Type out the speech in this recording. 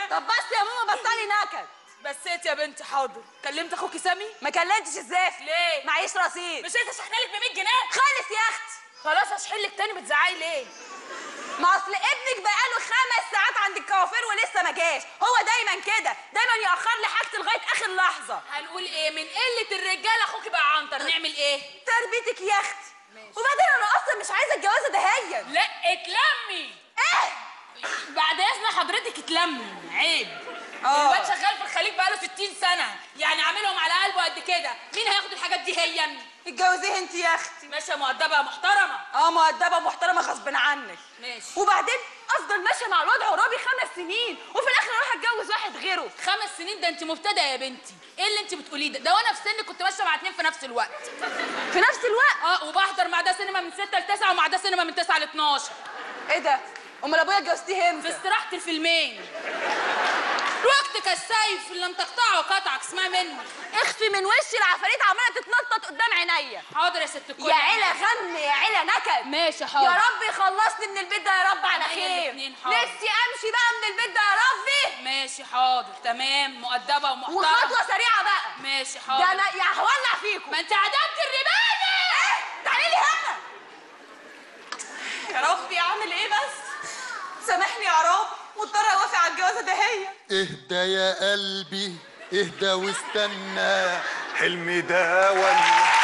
طب بس يا ماما بطلي نكد بسيت يا بنتي حاضر كلمت اخوكي سامي ما كلمتش الزفت ليه؟ معيش رصيد مش انت شحنالك ب 100 جنيه خالص يا اختي خلاص هشحن لك تاني بتزعقي ليه ما اصل ابنك بقاله خمس ساعات عند الكوافير ولسه ما جاش هو دايما كده دايما ياخر لي حاجتي لغايه اخر لحظه هنقول ايه من قله الرجاله اخوكي بقى عنتر نعمل ايه تربيتك يا اختي وبعدين انا اصلا مش عايزه الجوازه دهيا لا اتلمي ايه بعد اذن حضرتك اتلمي عيب آه. الواد شغال في الخليج بقاله 60 سنه يعني عاملهم على قلبه قد كده مين هياخد الحاجات دي هيا اتجوزيه انت يا اختي ماشيه مؤدبه محترمه اه مؤدبه محترمه غصب عنك ماشي وبعدين افضل ماشيه مع الواد عرابي خمس سنين وفي الاخر اروح اتجوز واحد غيره خمس سنين ده انت مبتدئه يا بنتي ايه اللي انت بتقوليه ده ده وانا في سني كنت ماشيه مع اتنين في نفس الوقت في نفس الوقت اه وبحضر مع ده سينما من 6 ل 9 ومع ده سينما من 9 ل 12 ايه ده امال ابويا اتجوزتيه في امتى استراحه الفيلمين وقتك السيف لم تقطعه قطعك اسمها مني اخفي من وشي العفاريت عماله تتنطط قدام عينيا حاضر يا ست الكل يا عيله غم يا عيله نكد ماشي حاضر يا رب يخلصني من البيت ده يا رب على عينيا خير الاتنين حاضر. نفسي امشي بقى من البيت ده يا ربي ماشي حاضر تمام مؤدبه ومحترمه وخطوه سريعه بقى ماشي ده حاضر انا يا هولع فيكم ما انت عدمت الرباية ايه تعالي لي هنا يا ربي اعمل ايه بس سامحني يا رب مضطره اوافق على الجوازه ده هي اهدى يا قلبي اهدى واستنى حلمي ده ولا